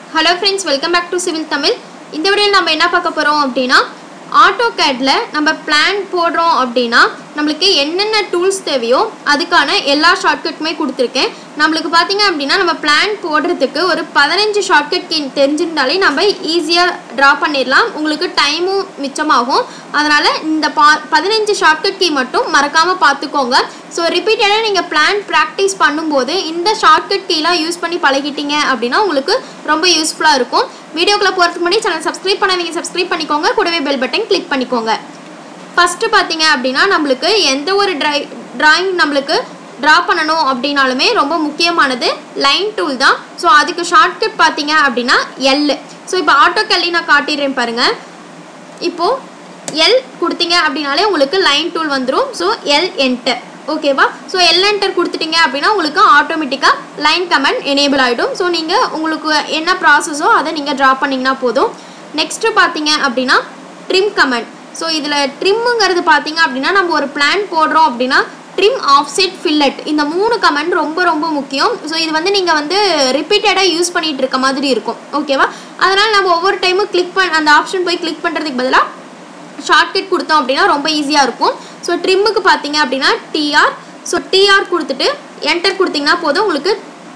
hello friends welcome back to civil Tamil இந்த வீடியோவில் நம்ம என்ன பார்க்க போகிறோம் அப்படின்னா ஆட்டோ கேட்டில் நம்ம பிளான் போடுறோம் அப்படின்னா நம்மளுக்கு என்னென்ன டூல்ஸ் தேவையோ அதுக்கான எல்லா ஷார்ட்கட்டுமே கொடுத்துருக்கேன் நம்மளுக்கு பார்த்தீங்க அப்படின்னா நம்ம பிளான் போடுறதுக்கு ஒரு பதினஞ்சு ஷார்ட்கட் கீ தெரிஞ்சிருந்தாலே நம்ம ஈஸியாக ட்ரா பண்ணிடலாம் உங்களுக்கு டைமும் மிச்சமாகும் அதனால் இந்த பா பதினஞ்சு ஷார்ட்கட் கீ மட்டும் மறக்காமல் பார்த்துக்கோங்க ஸோ ரிப்பீட்டடாக நீங்கள் பிளான் ப்ராக்டிஸ் பண்ணும்போது இந்த ஷார்ட்கட் கீலாம் யூஸ் பண்ணி பழகிட்டீங்க அப்படின்னா உங்களுக்கு ரொம்ப யூஸ்ஃபுல்லாக இருக்கும் வீடியோக்குள்ளே போகிறதுக்கு முன்னாடி சேனல் சப்ஸ்கிரைப் பண்ணாதீங்க சப்ஸ்கிரைப் பண்ணிக்கோங்க கூடவே பெல் பட்டன் கிளிக் பண்ணிக்கோங்க ஃபஸ்ட்டு பார்த்தீங்க அப்படின்னா நம்மளுக்கு எந்த ஒரு ட்ரை ட்ராயிங் நம்மளுக்கு ட்ரா பண்ணணும் அப்படின்னாலுமே ரொம்ப முக்கியமானது லைன் டூல் தான் ஸோ அதுக்கு ஷார்ட்கட் பார்த்தீங்க அப்படின்னா எல் ஸோ இப்போ ஆட்டோ கல்லி நான் காட்டிடுறேன் பாருங்கள் இப்போது எல் கொடுத்தீங்க அப்படின்னாலே உங்களுக்கு லைன் டூல் வந்துடும் ஸோ எல் என்டர் ஓகேவா ஸோ எல் என்டர் கொடுத்துட்டீங்க அப்படின்னா உங்களுக்கு ஆட்டோமேட்டிக்காக லைன் கமெண்ட் எனேபிள் ஆகிடும் ஸோ நீங்கள் உங்களுக்கு என்ன ப்ராசஸோ அதை நீங்கள் ட்ரா பண்ணிங்கன்னா போதும் நெக்ஸ்ட்டு பார்த்தீங்க அப்படின்னா ட்ரிம் கமெண்ட் ஸோ இதில் ட்ரிம்முங்கிறது பார்த்தீங்க அப்படின்னா நம்ம ஒரு பிளான் போடுறோம் அப்படின்னா ட்ரிம் ஆஃப்செட் ஃபில்லட் இந்த மூணு கமெண்ட் ரொம்ப ரொம்ப முக்கியம் ஸோ இது வந்து நீங்கள் வந்து ரிப்பீட்டடாக யூஸ் பண்ணிகிட்டு இருக்க மாதிரி இருக்கும் ஓகேவா அதனால் நம்ம ஒவ்வொரு டைமும் கிளிக் பண்ண அந்த ஆப்ஷன் போய் கிளிக் பண்ணுறதுக்கு பதிலாக ஷார்ட்கட் கொடுத்தோம் அப்படின்னா ரொம்ப ஈஸியாக இருக்கும் ஸோ ட்ரிம்முக்கு பார்த்தீங்க அப்படின்னா டிஆர் ஸோ டிஆர் கொடுத்துட்டு என்டர் கொடுத்தீங்கன்னா போதும் உங்களுக்கு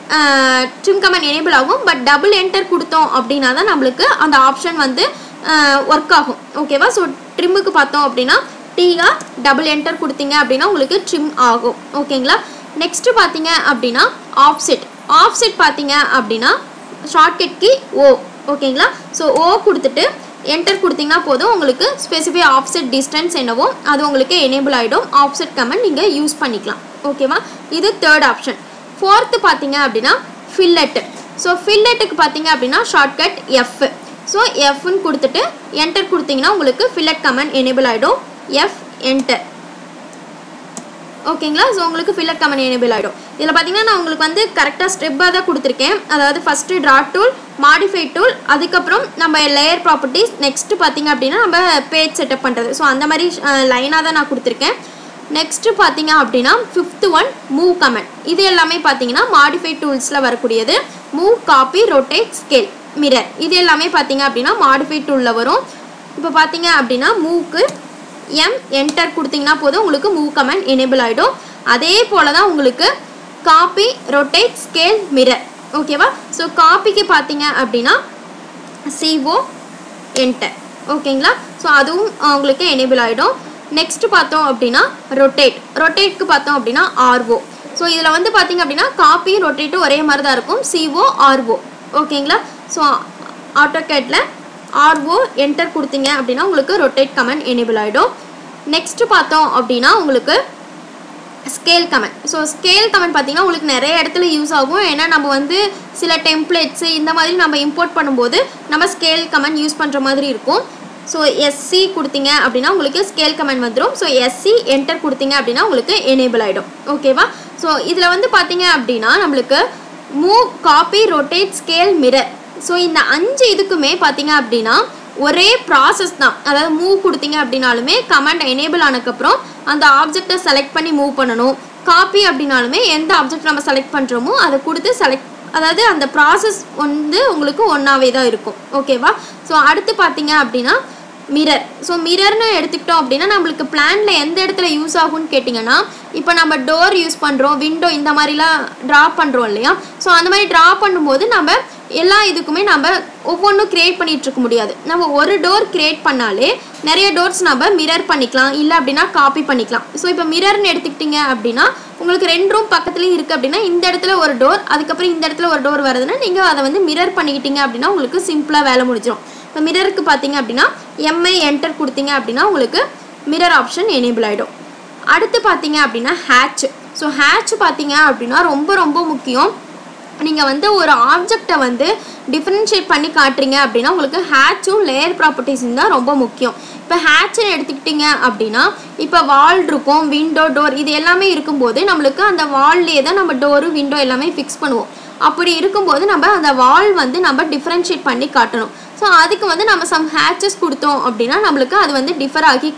ட்ரிம் கமெண்ட் எனேபிள் ஆகும் பட் டபுள் என்டர் கொடுத்தோம் அப்படின்னா தான் நம்மளுக்கு அந்த ஆப்ஷன் வந்து ஒர்க் ஆகும் ஓகேவா ஸோ ட்ரிம்முக்கு பார்த்தோம் அப்படின்னா டிஆர் டபுள் என்டர் கொடுத்தீங்க அப்படின்னா உங்களுக்கு ட்ரிம் ஆகும் ஓகேங்களா நெக்ஸ்ட்டு பார்த்தீங்க அப்படின்னா ஆஃப்செட் ஆஃப்செட் பார்த்தீங்க அப்படின்னா ஷார்ட்கட் கி ஓ ஓகேங்களா ஸோ ஓ கொடுத்துட்டு என்டர் கொடுத்தீங்கன்னா போதும் உங்களுக்கு ஸ்பெசிஃபை ஆஃப்செட் டிஸ்டன்ஸ் என்னவோ அது உங்களுக்கு எனேபிள் ஆகிடும் ஆஃப்செட் கமெண்ட் நீங்கள் யூஸ் பண்ணிக்கலாம் ஓகேவா இது தேர்ட் ஆப்ஷன் ஃபோர்த்து பார்த்தீங்க அப்படின்னா ஃபில்லட்டு ஸோ ஃபில்லட்டுக்கு பார்த்தீங்க அப்படின்னா ஷார்ட்கட் எஃப் ஸோ எஃப்னு கொடுத்துட்டு என்டர் கொடுத்தீங்கன்னா உங்களுக்கு ஃபில்லட் கமெண்ட் எனேபிள் ஆகிடும் எஃப் என்டர் ஓகேங்களா ஸோ உங்களுக்கு ஃபில்லட் கமெண்ட் எனேபிள் ஆகிடும் இதில் பார்த்தீங்கன்னா நான் உங்களுக்கு வந்து கரெக்டாக ஸ்டெப்பாக தான் கொடுத்துருக்கேன் அதாவது first draw tool modify tool அதுக்கப்புறம் நம்ம லேயர் ப்ராப்பர்ட்டிஸ் நெக்ஸ்ட்டு பார்த்தீங்க அப்படின்னா நம்ம பேஜ் செட்டப் பண்ணுறது ஸோ அந்த மாதிரி லைனாக தான் நான் கொடுத்துருக்கேன் நெக்ஸ்ட்டு பார்த்தீங்க அப்படின்னா ஃபிஃப்த்து ஒன் மூவ் கமெண்ட் இது எல்லாமே பார்த்தீங்கன்னா மாடிஃபை டூல்ஸில் வரக்கூடியது move copy rotate scale mirror இது எல்லாமே பார்த்தீங்க அப்படின்னா மாடிஃபை டூலில் வரும் இப்போ பார்த்தீங்க அப்படின்னா மூவ்க்கு எம் என்டர் கொடுத்தீங்கன்னா போதும் உங்களுக்கு மூவ் கமெண்ட் எனேபிள் ஆகிடும் அதே போல் தான் உங்களுக்கு காப்பி ரொட்டேட் ஸ்கேல் மிரர் ஓகேவா ஸோ காப்பிக்கு பார்த்தீங்க அப்படின்னா சிஓ என்டர் ஓகேங்களா ஸோ அதுவும் உங்களுக்கு எனேபிள் ஆகிடும் நெக்ஸ்ட் பார்த்தோம் அப்படின்னா ரொட்டேட் ரொட்டேட்க்கு பார்த்தோம் அப்படின்னா ஆர்ஓ ஸோ இதில் வந்து பார்த்தீங்க அப்படின்னா காப்பி ரொட்டேட்டும் ஒரே மாதிரி தான் இருக்கும் சிஓ ஆர்ஓ ஓகேங்களா ஸோ ஆட்டோகேட்டில் ஆர்ஓ என்டர் கொடுத்தீங்க அப்படின்னா உங்களுக்கு ரொட்டேட் கமெண்ட் எனேபிள் ஆகிடும் நெக்ஸ்ட் பார்த்தோம் அப்படின்னா உங்களுக்கு scale command so scale command பார்த்தீங்கன்னா உங்களுக்கு நிறைய இடத்துல யூஸ் ஆகும் ஏன்னா நம்ம வந்து சில டெம்ப்ளேட்ஸு இந்த மாதிரி நம்ம இம்போர்ட் பண்ணும்போது நம்ம ஸ்கேல் கமெண்ட் யூஸ் பண்ணுற மாதிரி இருக்கும் ஸோ எஸ்சி கொடுத்தீங்க அப்படின்னா உங்களுக்கு ஸ்கேல் கமெண்ட் வந்துடும் ஸோ எஸ்சி என்டர் கொடுத்தீங்க அப்படின்னா உங்களுக்கு எனேபிள் ஆகிடும் ஓகேவா ஸோ இதில் வந்து பார்த்தீங்க அப்படின்னா நம்மளுக்கு move copy rotate scale mirror so இந்த அஞ்சு இதுக்குமே பார்த்தீங்க அப்படின்னா ஒரே ப்ராசஸ் தான் அதாவது மூவ் கொடுத்தீங்க அப்படின்னாலுமே கமெண்ட் எனேபிள் ஆனதுக்கப்புறம் அந்த ஆப்ஜெக்டை செலக்ட் பண்ணி மூவ் பண்ணணும் காப்பி அப்படின்னாலுமே எந்த ஆப்ஜெக்ட் நம்ம செலக்ட் பண்ணுறோமோ அதை கொடுத்து செலக்ட் அதாவது அந்த ப்ராசஸ் வந்து உங்களுக்கு ஒன்றாவே தான் இருக்கும் ஓகேவா ஸோ அடுத்து பார்த்தீங்க அப்படின்னா மிரர் ஸோ மிரர்னு எடுத்துக்கிட்டோம் அப்படின்னா நம்மளுக்கு பிளானில் எந்த இடத்துல யூஸ் ஆகும்னு கேட்டிங்கன்னா இப்போ நம்ம டோர் யூஸ் பண்ணுறோம் விண்டோ இந்த மாதிரிலாம் ட்ரா பண்ணுறோம் இல்லையா ஸோ அந்த மாதிரி ட்ரா பண்ணும்போது நம்ம எல்லா இதுக்குமே நம்ம ஒவ்வொன்றும் க்ரியேட் பண்ணிகிட்டு இருக்க முடியாது நம்ம ஒரு டோர் க்ரியேட் பண்ணாலே நிறைய டோர்ஸ் நம்ம மிரர் பண்ணிக்கலாம் இல்லை அப்படின்னா காப்பி பண்ணிக்கலாம் ஸோ இப்போ மிரர்னு எடுத்துக்கிட்டிங்க அப்படின்னா உங்களுக்கு ரெண்டு ரூம் பக்கத்துலேயும் இருக்குது அப்படின்னா இந்த இடத்துல ஒரு டோர் அதுக்கப்புறம் இந்த இடத்துல ஒரு டோர் வருதுன்னா நீங்கள் அதை வந்து மிரர் பண்ணிக்கிட்டீங்க அப்படின்னா உங்களுக்கு சிம்பிளாக வேலை முடிஞ்சிடும் இப்போ மிரருக்கு பார்த்தீங்க அப்படின்னா எம்ஐ என்டர் கொடுத்தீங்க அப்படின்னா உங்களுக்கு மிரர் ஆப்ஷன் எனேபிள் ஆகிடும் அடுத்து பார்த்தீங்க அப்படின்னா ஹேட்ச் ஸோ ஹேட்ச் பார்த்தீங்க அப்படின்னா ரொம்ப ரொம்ப முக்கியம் நீங்கள் வந்து ஒரு ஆப்ஜெக்டை வந்து டிஃப்ரென்ஷியேட் பண்ணி காட்டுறீங்க அப்படின்னா உங்களுக்கு ஹேட்சும் லேயர் ப்ராப்பர்ட்டிஸும் தான் ரொம்ப முக்கியம் இப்போ ஹேட்ச்னு எடுத்துக்கிட்டிங்க அப்படின்னா இப்போ வால் இருக்கும் விண்டோ டோர் இது எல்லாமே இருக்கும்போது நம்மளுக்கு அந்த வால்லேயே தான் நம்ம டோரு விண்டோ எல்லாமே ஃபிக்ஸ் பண்ணுவோம் அப்படி இருக்கும்போது நம்ம அந்த வால் வந்து நம்ம டிஃப்ரென்ஷியேட் பண்ணி காட்டணும் ஸோ அதுக்கு வந்து நம்ம சம் ஹேச்சஸ் கொடுத்தோம் அப்படின்னா நம்மளுக்கு அது வந்து டிஃபர் ஆகி காட்டும்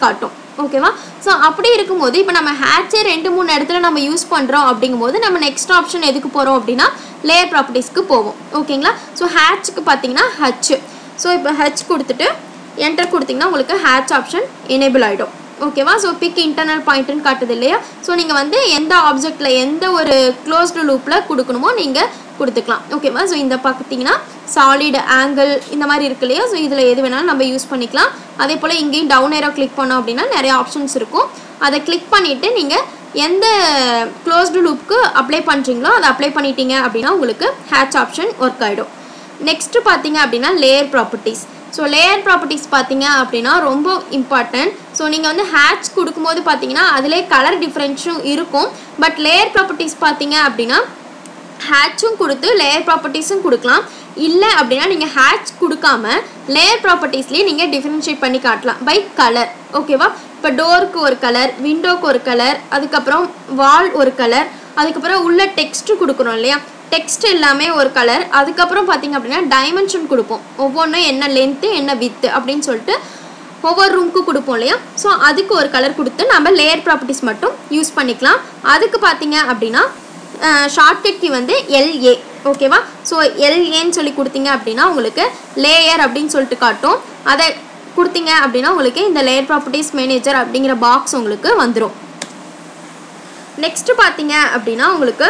ஓகேவா ஸோ அப்படி இருக்கும்போது இப்போ நம்ம ஹேட்சே ரெண்டு மூணு இடத்துல நம்ம யூஸ் பண்ணுறோம் அப்படிங்கும்போது நம்ம நெக்ஸ்ட் ஆப்ஷன் எதுக்கு போகிறோம் அப்படின்னா லேயர் ப்ராப்பர்ட்டிஸ்க்கு போவோம் ஓகேங்களா ஸோ ஹேட்ச்க்கு பார்த்தீங்கன்னா ஹச் ஸோ இப்போ ஹச் கொடுத்துட்டு என்டர் கொடுத்தீங்கன்னா உங்களுக்கு ஹேட்ச் ஆப்ஷன் எனேபிள் ஆகிடும் ஓகேவா ஸோ பிக் இன்டர்னல் பாயிண்ட்னு காட்டுது இல்லையா ஸோ நீங்கள் வந்து எந்த ஆப்ஜெக்டில் எந்த ஒரு க்ளோஸ்டு லூப்பில் கொடுக்கணுமோ நீங்கள் கொடுத்துக்கலாம் ஓகேவா ஸோ இந்த பார்த்தீங்கன்னா சாலிட் ஆங்கிள் இந்த மாதிரி இருக்கு இல்லையா ஸோ இதில் எது வேணாலும் நம்ம யூஸ் பண்ணிக்கலாம் அதே போல் இங்கேயும் டவுன் ஏரோ கிளிக் பண்ணோம் அப்படின்னா நிறைய ஆப்ஷன்ஸ் இருக்கும் அதை கிளிக் பண்ணிவிட்டு நீங்கள் எந்த க்ளோஸ்டு லூப்புக்கு அப்ளை பண்ணுறீங்களோ அதை அப்ளை பண்ணிட்டீங்க அப்படின்னா உங்களுக்கு ஹேட்ச் ஆப்ஷன் ஒர்க் ஆகிடும் நெக்ஸ்ட்டு பார்த்தீங்க அப்படின்னா layer properties so layer properties பார்த்தீங்க அப்படின்னா ரொம்ப இம்பார்ட்டன்ட் ஸோ நீங்கள் வந்து ஹேட்ச் கொடுக்கும்போது பார்த்தீங்கன்னா அதிலே கலர் டிஃப்ரென்ஸும் இருக்கும் பட் லேயர் ப்ராப்பர்ட்டிஸ் பார்த்தீங்க அப்படின்னா ஹேட்சும் கொடுத்து லேயர் ப்ராப்பர்ட்டிஸும் கொடுக்கலாம் இல்லை அப்படின்னா நீங்கள் ஹேட்ச் கொடுக்காம லேயர் ப்ராப்பர்ட்டிஸ்லேயே நீங்கள் டிஃப்ரென்ஷியேட் பண்ணி காட்டலாம் பை கலர் ஓகேவா இப்போ டோருக்கு ஒரு கலர் விண்டோக்கு ஒரு கலர் அதுக்கப்புறம் வால் ஒரு கலர் அதுக்கப்புறம் உள்ள டெக்ஸ்ட்டு கொடுக்குறோம் இல்லையா டெக்ஸ்ட் எல்லாமே ஒரு கலர் அதுக்கப்புறம் பார்த்தீங்க அப்படின்னா டைமென்ஷன் கொடுப்போம் ஒவ்வொன்றும் என்ன லென்த்து என்ன வித்து அப்படின்னு சொல்லிட்டு ஒவ்வொரு ரூமுக்கு கொடுப்போம் இல்லையா ஸோ அதுக்கு ஒரு கலர் கொடுத்து நம்ம லேயர் ப்ராப்பர்ட்டிஸ் மட்டும் யூஸ் பண்ணிக்கலாம் அதுக்கு பார்த்தீங்க அப்படின்னா ஷார்ட்கட் கீ வந்து எல்ஏ ஓகேவா ஸோ எல்ஏன்னு சொல்லி கொடுத்தீங்க அப்படின்னா உங்களுக்கு லேயர் அப்படின்னு சொல்லிட்டு காட்டும் அதை கொடுத்தீங்க அப்படின்னா உங்களுக்கு இந்த லேயர் ப்ராப்பர்ட்டிஸ் மேனேஜர் அப்படிங்கிற பாக்ஸ் உங்களுக்கு வந்துடும் நெக்ஸ்ட்டு பார்த்தீங்க அப்படின்னா உங்களுக்கு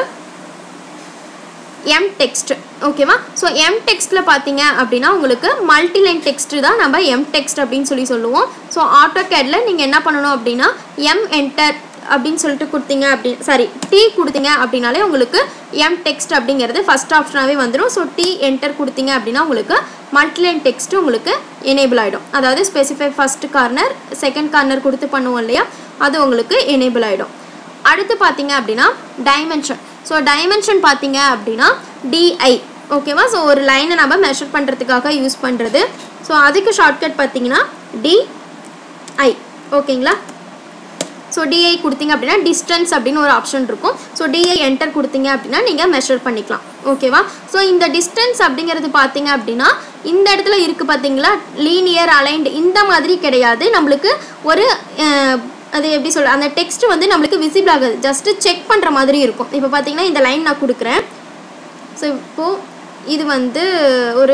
எம் டெக்ஸ்ட் ஓகேவா ஸோ எம் டெக்ஸ்ட்டில் பார்த்தீங்க அப்படின்னா உங்களுக்கு மல்டிலைன் டெக்ஸ்ட் தான் நம்ம எம் டெக்ஸ்ட் அப்படின்னு சொல்லி சொல்லுவோம் ஸோ ஆட்டோ கேடில் நீங்கள் என்ன பண்ணணும் அப்படின்னா எம் என்டர் அப்படின்னு சொல்லிட்டு கொடுத்தீங்க அப்படி சாரி டி கொடுத்தீங்க அப்படின்னாலே உங்களுக்கு எம் டெக்ஸ்ட் அப்படிங்கிறது ஃபஸ்ட் ஆப்ஷனாகவே வந்துடும் ஸோ டி என்டர் கொடுத்தீங்க அப்படின்னா உங்களுக்கு மல்டிலைன் டெக்ஸ்ட் உங்களுக்கு எனேபிள் ஆகிடும் அதாவது specify first corner second corner கொடுத்து பண்ணுவோம் இல்லையா அது உங்களுக்கு எனேபிள் ஆகிடும் அடுத்து பார்த்தீங்க அப்படின்னா டைமென்ஷன் ஸோ டைமென்ஷன் பார்த்தீங்க அப்படின்னா டிஐ ஓகேவா ஸோ ஒரு லைனை நம்ம மெஷர் பண்ணுறதுக்காக யூஸ் பண்ணுறது ஸோ அதுக்கு ஷார்ட்கட் பார்த்தீங்கன்னா டிஐ ஓகேங்களா ஸோ டிஐ கொடுத்தீங்க அப்படின்னா டிஸ்டன்ஸ் அப்படின்னு ஒரு ஆப்ஷன் இருக்கும் ஸோ டிஐ என்டர் கொடுத்தீங்க அப்படின்னா நீங்கள் மெஷர் பண்ணிக்கலாம் ஓகேவா ஸோ இந்த டிஸ்டன்ஸ் அப்படிங்கிறது பார்த்தீங்க அப்படின்னா இந்த இடத்துல இருக்குது பார்த்தீங்களா லீனியர் அலைன்டு இந்த மாதிரி கிடையாது நம்மளுக்கு ஒரு அஹ், அது எப்படி சொல்ல அந்த டெக்ஸ்ட் வந்து நம்மளுக்கு விசிபிள் ஆகாது ஜஸ்ட்டு செக் பண்ணுற மாதிரி இருக்கும் இப்போ பார்த்தீங்கன்னா இந்த லைன் நான் கொடுக்குறேன் ஸோ இப்போது இது வந்து ஒரு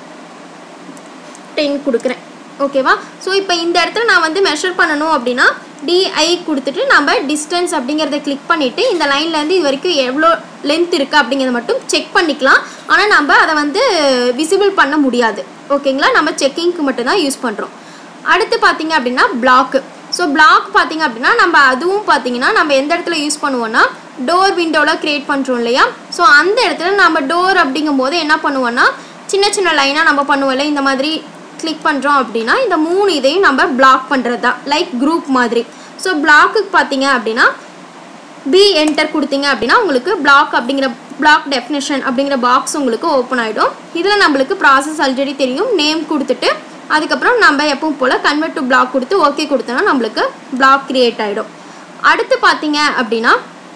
டென் கொடுக்குறேன் ஓகேவா ஸோ இப்போ இந்த இடத்துல நான் வந்து மெஷர் பண்ணணும் அப்படின்னா டிஐ கொடுத்துட்டு நம்ம டிஸ்டன்ஸ் அப்படிங்கிறத கிளிக் பண்ணிவிட்டு இந்த லைன்லேருந்து இது வரைக்கும் எவ்வளோ லென்த் இருக்குது அப்படிங்கிறத மட்டும் செக் பண்ணிக்கலாம் ஆனால் நம்ம அதை வந்து விசிபிள் பண்ண முடியாது ஓகேங்களா நம்ம செக்கிங்க்கு மட்டும்தான் யூஸ் பண்ணுறோம் அடுத்து பார்த்தீங்க அப்படின்னா பிளாக்கு ஸோ பிளாக் பார்த்தீங்க அப்படின்னா நம்ம அதுவும் பார்த்தீங்கன்னா நம்ம எந்த இடத்துல யூஸ் பண்ணுவோம்னா டோர் விண்டோவில் க்ரியேட் பண்ணுறோம் இல்லையா ஸோ அந்த இடத்துல நம்ம டோர் அப்படிங்கும்போது என்ன பண்ணுவோம்னா சின்ன சின்ன லைனாக நம்ம பண்ணுவோம்ல இந்த மாதிரி கிளிக் பண்ணுறோம் அப்படின்னா இந்த மூணு இதையும் நம்ம பிளாக் பண்ணுறது தான் லைக் குரூப் மாதிரி ஸோ பிளாக்குக்கு பார்த்தீங்க அப்படின்னா பி என்டர் கொடுத்தீங்க அப்படின்னா உங்களுக்கு பிளாக் அப்படிங்கிற பிளாக் டெஃபினேஷன் அப்படிங்கிற பாக்ஸ் உங்களுக்கு ஓப்பன் ஆகிடும் இதில் நம்மளுக்கு ப்ராசஸ் ஆல்ரெடி தெரியும் நேம் கொடுத்துட்டு அதுக்கப்புறம் நம்ம எப்பவும் போல் கன்வெர்ட் டு பிளாக் கொடுத்து ஓகே கொடுத்தோன்னா நம்மளுக்கு பிளாக் கிரியேட் ஆகிடும் அடுத்து பார்த்தீங்க அப்படின்னா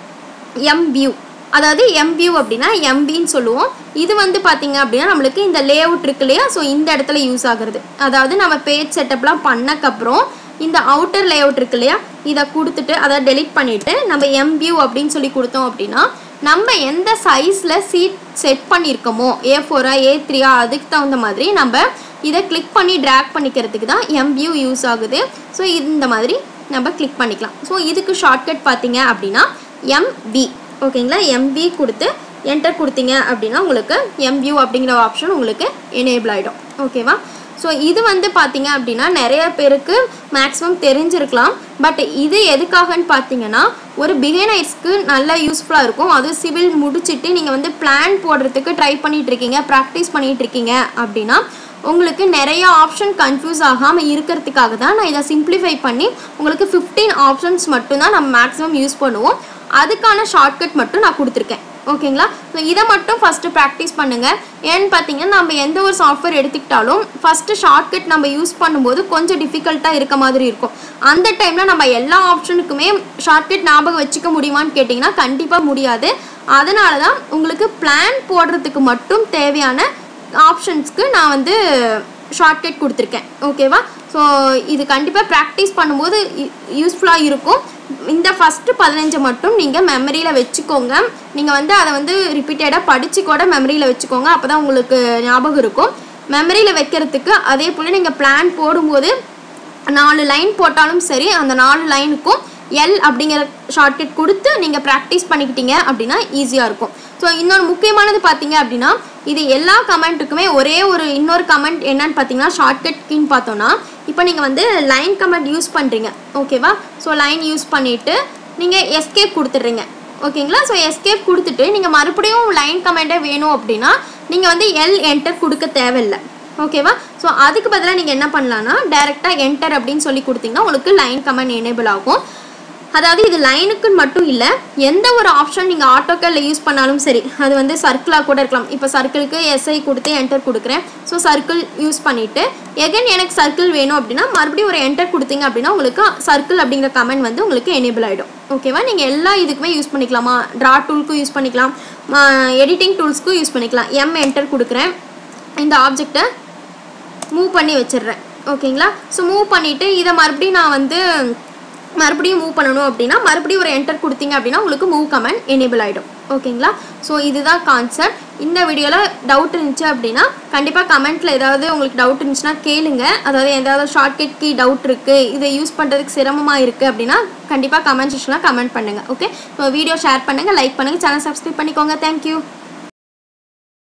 எம் வியூ அதாவது எம் வியூ அப்படின்னா எம்பின்னு சொல்லுவோம் இது வந்து பார்த்தீங்க அப்படின்னா நம்மளுக்கு இந்த லேஅவுட் இருக்கு இல்லையா ஸோ இந்த இடத்துல யூஸ் ஆகுறது அதாவது நம்ம பேஜ் செட்டப்லாம் பண்ணக்கப்புறம் இந்த அவுட்டர் லேஅவுட் இருக்கு இல்லையா இதை கொடுத்துட்டு அதை டெலீட் பண்ணிவிட்டு நம்ம எம் வியூ அப்படின்னு சொல்லி கொடுத்தோம் அப்படின்னா நம்ம எந்த சைஸில் சீட் செட் பண்ணியிருக்கோமோ ஏ ஃபோரா ஏ த்ரீயா அதுக்கு தகுந்த மாதிரி நம்ம இதை கிளிக் பண்ணி ட்ராக் பண்ணிக்கிறதுக்கு தான் எம் வியூ யூஸ் ஆகுது ஸோ இந்த மாதிரி நம்ம கிளிக் பண்ணிக்கலாம் ஸோ இதுக்கு ஷார்ட்கட் பார்த்தீங்க அப்படின்னா எம்வி ஓகேங்களா எம்வி கொடுத்து என்டர் கொடுத்தீங்க அப்படின்னா உங்களுக்கு எம்வியூ அப்படிங்கிற ஆப்ஷன் உங்களுக்கு எனேபிள் ஆகிடும் ஓகேவா ஸோ இது வந்து பார்த்தீங்க அப்படின்னா நிறைய பேருக்கு மேக்ஸிமம் தெரிஞ்சிருக்கலாம் பட் இது எதுக்காகன்னு பார்த்தீங்கன்னா ஒரு பிகினர்ஸ்க்கு நல்லா யூஸ்ஃபுல்லாக இருக்கும் அது சிவில் முடிச்சுட்டு நீங்கள் வந்து பிளான் போடுறதுக்கு ட்ரை பண்ணிட்டு இருக்கீங்க ப்ராக்டிஸ் பண்ணிட்டு இருக்கீங்க அப்படின்னா உங்களுக்கு நிறைய ஆப்ஷன் கன்ஃபியூஸ் ஆகாமல் இருக்கிறதுக்காக தான் நான் இதை சிம்பிளிஃபை பண்ணி உங்களுக்கு ஃபிஃப்டீன் ஆப்ஷன்ஸ் மட்டும்தான் நம்ம மேக்ஸிமம் யூஸ் பண்ணுவோம் அதுக்கான ஷார்ட்கட் மட்டும் நான் கொடுத்துருக்கேன் ஓகேங்களா ஸோ இதை மட்டும் ஃபஸ்ட்டு ப்ராக்டிஸ் பண்ணுங்கள் ஏன்னு பார்த்தீங்கன்னா நம்ம எந்த ஒரு சாஃப்ட்வேர் எடுத்துக்கிட்டாலும் ஃபஸ்ட்டு ஷார்ட்கட் நம்ம யூஸ் பண்ணும்போது கொஞ்சம் டிஃபிகல்ட்டாக இருக்க மாதிரி இருக்கும் அந்த டைமில் நம்ம எல்லா ஆப்ஷனுக்குமே ஷார்ட்கட் ஞாபகம் வச்சுக்க முடியுமான்னு கேட்டிங்கன்னா கண்டிப்பாக முடியாது அதனால தான் உங்களுக்கு பிளான் போடுறதுக்கு மட்டும் தேவையான ஆப்ஷன்ஸ்க்கு நான் வந்து ஷார்ட்கட் கொடுத்துருக்கேன் ஓகேவா ஸோ இது கண்டிப்பாக ப்ராக்டிஸ் பண்ணும்போது யூஸ்ஃபுல்லாக இருக்கும் இந்த ஃபஸ்ட்டு பதினஞ்சு மட்டும் நீங்கள் மெமரியில் வச்சுக்கோங்க நீங்கள் வந்து அதை வந்து ரிப்பீட்டடாக படித்து கூட மெமரியில் வச்சுக்கோங்க அப்போ தான் உங்களுக்கு ஞாபகம் இருக்கும் மெமரியில் வைக்கிறதுக்கு அதே போல் நீங்கள் பிளான் போடும்போது நாலு லைன் போட்டாலும் சரி அந்த நாலு லைனுக்கும் எல் அப்படிங்கிற ஷார்ட்கட் கொடுத்து நீங்கள் ப்ராக்டிஸ் பண்ணிக்கிட்டீங்க அப்படின்னா ஈஸியாக இருக்கும் ஸோ இன்னொரு முக்கியமானது பார்த்தீங்க அப்படின்னா இது எல்லா கமெண்ட்டுக்குமே ஒரே ஒரு இன்னொரு கமெண்ட் என்னன்னு பார்த்தீங்கன்னா ஷார்ட்கட் கீன்னு பார்த்தோன்னா இப்போ நீங்கள் வந்து லைன் கமெண்ட் யூஸ் பண்ணுறீங்க ஓகேவா ஸோ லைன் யூஸ் பண்ணிவிட்டு நீங்கள் எஸ்கேப் கொடுத்துட்றீங்க ஓகேங்களா ஸோ எஸ்கேப் கொடுத்துட்டு நீங்கள் மறுபடியும் லைன் கமெண்ட்டே வேணும் அப்படின்னா நீங்கள் வந்து எல் என்டர் கொடுக்க தேவையில்லை ஓகேவா ஸோ அதுக்கு பதிலாக நீங்கள் என்ன பண்ணலான்னா டேரெக்டாக என்டர் அப்படின்னு சொல்லி கொடுத்தீங்கன்னா உங்களுக்கு லைன் கமெண்ட் எனேபிள் ஆகும் அதாவது இது லைனுக்குன்னு மட்டும் இல்லை எந்த ஒரு ஆப்ஷன் நீங்கள் ஆட்டோக்கல்ல யூஸ் பண்ணாலும் சரி அது வந்து சர்க்கிளாக கூட இருக்கலாம் இப்போ சர்க்கிளுக்கு எஸ்ஐ கொடுத்து என்டர் கொடுக்குறேன் ஸோ சர்க்கிள் யூஸ் பண்ணிவிட்டு எகைன் எனக்கு சர்க்கிள் வேணும் அப்படின்னா மறுபடியும் ஒரு என்டர் கொடுத்தீங்க அப்படின்னா உங்களுக்கு சர்க்கிள் அப்படிங்கிற கமெண்ட் வந்து உங்களுக்கு எனேபிள் ஆகிடும் ஓகேவா நீங்கள் எல்லா இதுக்குமே யூஸ் பண்ணிக்கலாமா ட்ரா டூலுக்கும் யூஸ் பண்ணிக்கலாம் எடிட்டிங் டூல்ஸ்க்கும் யூஸ் பண்ணிக்கலாம் எம் என்டர் கொடுக்குறேன் இந்த ஆப்ஜெக்டை மூவ் பண்ணி வச்சிடுறேன் ஓகேங்களா ஸோ மூவ் பண்ணிவிட்டு இதை மறுபடியும் நான் வந்து மறுபடியும் மூவ் பண்ணணும் அப்படின்னா மறுபடியும் ஒரு என்டர் கொடுத்தீங்க அப்படின்னா உங்களுக்கு மூவ் கமெண்ட் எனேபிள் ஆகிடும் ஓகேங்களா ஸோ இதுதான் கான்செப்ட் இந்த வீடியோவில் டவுட் இருந்துச்சு அப்படின்னா கண்டிப்பாக கமெண்ட்டில் ஏதாவது உங்களுக்கு டவுட் இருந்துச்சுன்னா கேளுங்க அதாவது ஏதாவது ஷார்ட்கட் கீ டவுட் இருக்குது இதை யூஸ் பண்ணுறதுக்கு சிரமமாக இருக்குது அப்படின்னா கண்டிப்பாக கமெண்ட் செக்ஷனில் கமெண்ட் பண்ணுங்கள் ஓகே ஸோ வீடியோ ஷேர் பண்ணுங்கள் லைக் பண்ணுங்கள் சேனல் சப்ஸ்கிரைப் பண்ணிக்கோங்க தேங்க்யூ